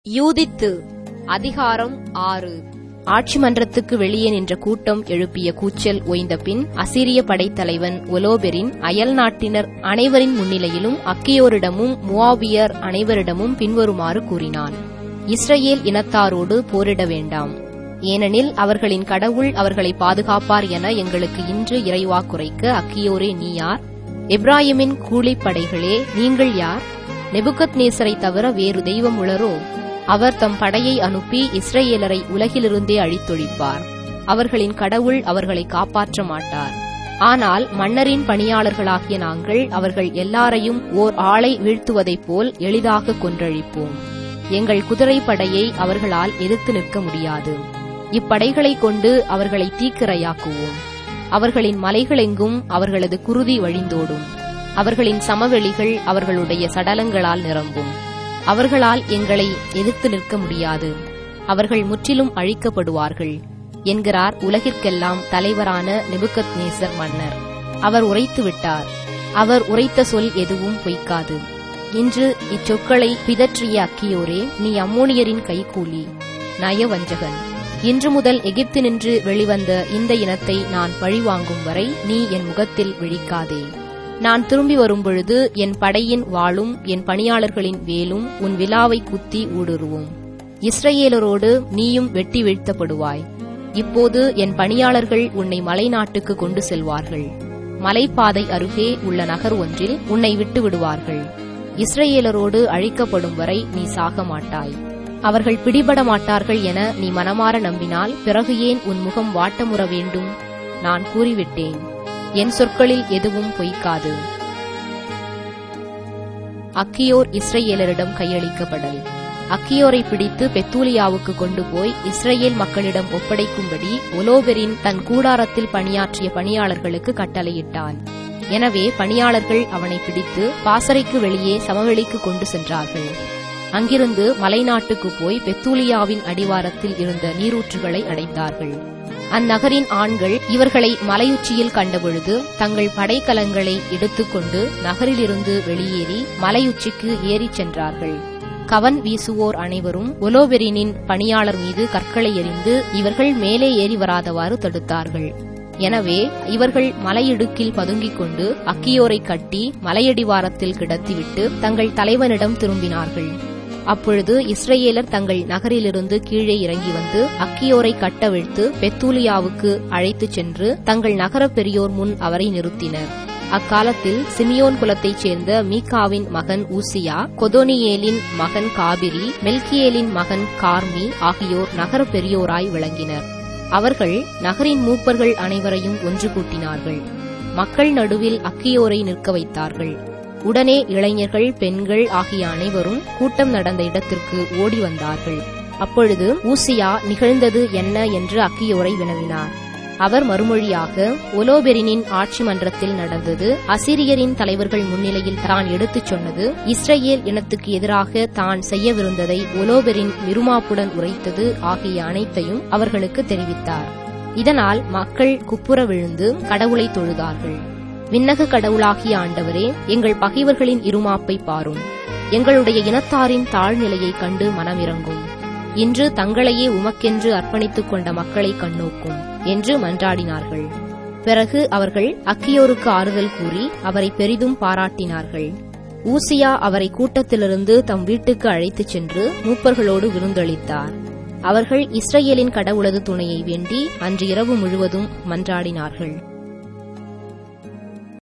யூதித்து அதிகாரம் ஆறு ஆட்சி மன்றத்துக்கு வெளியே நின்ற கூட்டம் எழுப்பிய கூச்சல் ஓய்ந்த பின் அசிரிய படைத்தலைவன் ஒலோபெரின் அயல் நாட்டினர் அனைவரின் முன்னிலையிலும் அக்கியோரிடமும் முவாபியர் அனைவரிடமும் பின்வருமாறு கூறினான் இஸ்ரவேல் இனத்தாரோடு போரிட வேண்டாம் ஏனெனில் அவர்களின் கடவுள் அவர்களை பாதுகாப்பார் என எங்களுக்கு இன்று இறைவாக்குரைக்க அக்கியோரே நீ யார் எப்ராஹிமின் கூலிப்படைகளே நீங்கள் யார் நெபுகத் நேசரை தவிர வேறு தெய்வம் உளரோ அவர் தம் படையை அனுப்பி இஸ்ரேலரை உலகிலிருந்தே அழித்தொழிப்பார் அவர்களின் கடவுள் அவர்களை காப்பாற்ற மாட்டார் ஆனால் மன்னரின் பணியாளர்களாகிய நாங்கள் அவர்கள் எல்லாரையும் ஓர் ஆளை வீழ்த்துவதைப் போல் எளிதாக கொன்றழிப்போம் எங்கள் குதிரை படையை அவர்களால் எதிர்த்து நிற்க முடியாது இப்படைகளைக் கொண்டு அவர்களை தீக்கிரையாக்குவோம் அவர்களின் மலைகளெங்கும் அவர்களது குருதி வழிந்தோடும் அவர்களின் சமவெளிகள் அவர்களுடைய சடலங்களால் நிரம்பும் அவர்களால் எங்களை எதிர்த்து நிற்க முடியாது அவர்கள் முற்றிலும் அழிக்கப்படுவார்கள் என்கிறார் உலகிற்கெல்லாம் தலைவரான நெபுகத் நேசர் மன்னர் அவர் உரைத்து விட்டார் அவர் உரைத்த சொல் எதுவும் பொய்க்காது இன்று இச்சொற்களை பிதற்றிய அக்கியோரே நீ அம்மோனியரின் கைகூலி நயவஞ்சகன் இன்று முதல் எகிப்து நின்று வெளிவந்த இந்த இனத்தை நான் பழிவாங்கும் வரை நீ என் முகத்தில் விழிக்காதே நான் திரும்பி வரும்பொழுது என் படையின் வாளும் என் பணியாளர்களின் வேலும் உன் விழாவை குத்தி ஊடுருவும் இஸ்ரேலரோடு நீயும் வெட்டி வீழ்த்தப்படுவாய் இப்போது என் பணியாளர்கள் உன்னை மலைநாட்டுக்கு கொண்டு செல்வார்கள் மலைப்பாதை அருகே உள்ள நகர் ஒன்றில் உன்னை விட்டு விடுவார்கள் இஸ்ரேலரோடு அழிக்கப்படும் வரை நீ சாக மாட்டாய் அவர்கள் பிடிபட மாட்டார்கள் என நீ மனமாற நம்பினால் பிறகு ஏன் உன் முகம் வாட்டமுற வேண்டும் நான் கூறிவிட்டேன் என் சொற்களில் எதுவும் பொய்க்காது அக்கியோர் இஸ்ரேலரிடம் கையளிக்கப்படல் அக்கியோரை பிடித்து பெத்தூலியாவுக்கு கொண்டு போய் இஸ்ரேல் மக்களிடம் ஒப்படைக்கும்படி ஒலோபெரின் தன் கூடாரத்தில் பணியாற்றிய பணியாளர்களுக்கு கட்டளையிட்டான் எனவே பணியாளர்கள் அவனை பிடித்து பாசறைக்கு வெளியே சமவெளிக்கு கொண்டு சென்றார்கள் அங்கிருந்து மலைநாட்டுக்கு போய் பெத்தூலியாவின் அடிவாரத்தில் இருந்த நீரூற்றுகளை அடைந்தார்கள் அந்நகரின் ஆண்கள் இவர்களை மலையுச்சியில் கண்டபொழுது தங்கள் படைக்கலங்களை எடுத்துக்கொண்டு நகரிலிருந்து வெளியேறி மலையுச்சிக்கு ஏறிச் சென்றார்கள் கவன் வீசுவோர் அனைவரும் ஒலோபெரினின் பணியாளர் மீது கற்களை எறிந்து இவர்கள் மேலே ஏறி வராதவாறு தடுத்தார்கள் எனவே இவர்கள் மலையிடுக்கில் பதுங்கிக் கொண்டு அக்கியோரை கட்டி மலையடிவாரத்தில் கிடத்திவிட்டு தங்கள் தலைவனிடம் திரும்பினார்கள் அப்பொழுது இஸ்ரேலர் தங்கள் நகரிலிருந்து கீழே இறங்கி வந்து அக்கியோரை கட்டவிழ்த்து பெத்தூலியாவுக்கு அழைத்துச் சென்று தங்கள் நகர பெரியோர் முன் அவரை நிறுத்தினர் அக்காலத்தில் சிமியோன் குலத்தைச் சேர்ந்த மீகாவின் மகன் ஊசியா கொதோனியேலின் மகன் காபிரி மெல்கியேலின் மகன் கார்மி ஆகியோர் நகர பெரியோராய் விளங்கினர் அவர்கள் நகரின் மூப்பர்கள் அனைவரையும் ஒன்று கூட்டினார்கள் மக்கள் நடுவில் அக்கியோரை நிற்க வைத்தார்கள் உடனே இளைஞர்கள் பெண்கள் ஆகிய அனைவரும் கூட்டம் நடந்த இடத்திற்கு ஓடி வந்தார்கள் அப்பொழுது ஊசியா நிகழ்ந்தது என்ன என்று அக்கியோரை வினவினார் அவர் மறுமொழியாக ஒலோபெரினின் ஆட்சி மன்றத்தில் நடந்தது அசிரியரின் தலைவர்கள் முன்னிலையில் தான் எடுத்துச் சொன்னது இஸ்ரேல் இனத்துக்கு எதிராக தான் செய்யவிருந்ததை ஒலோபெரின் விருமாப்புடன் உரைத்தது ஆகிய அனைத்தையும் அவர்களுக்கு தெரிவித்தார் இதனால் மக்கள் குப்புற விழுந்து கடவுளை தொழுதார்கள் விண்ணக கடவுளாகிய ஆண்டவரே எங்கள் பகைவர்களின் இருமாப்பை பாரும் எங்களுடைய இனத்தாரின் தாழ்நிலையை கண்டு மனமிறங்கும் இன்று தங்களையே உமக்கென்று அர்ப்பணித்துக் கொண்ட மக்களை கண்ணோக்கும் என்று மன்றாடினார்கள் பிறகு அவர்கள் அக்கியோருக்கு ஆறுதல் கூறி அவரை பெரிதும் பாராட்டினார்கள் ஊசியா அவரை கூட்டத்திலிருந்து தம் வீட்டுக்கு அழைத்துச் சென்று மூப்பர்களோடு விருந்தளித்தார் அவர்கள் இஸ்ரேலின் கடவுளது துணையை வேண்டி அன்று இரவு முழுவதும் மன்றாடினார்கள்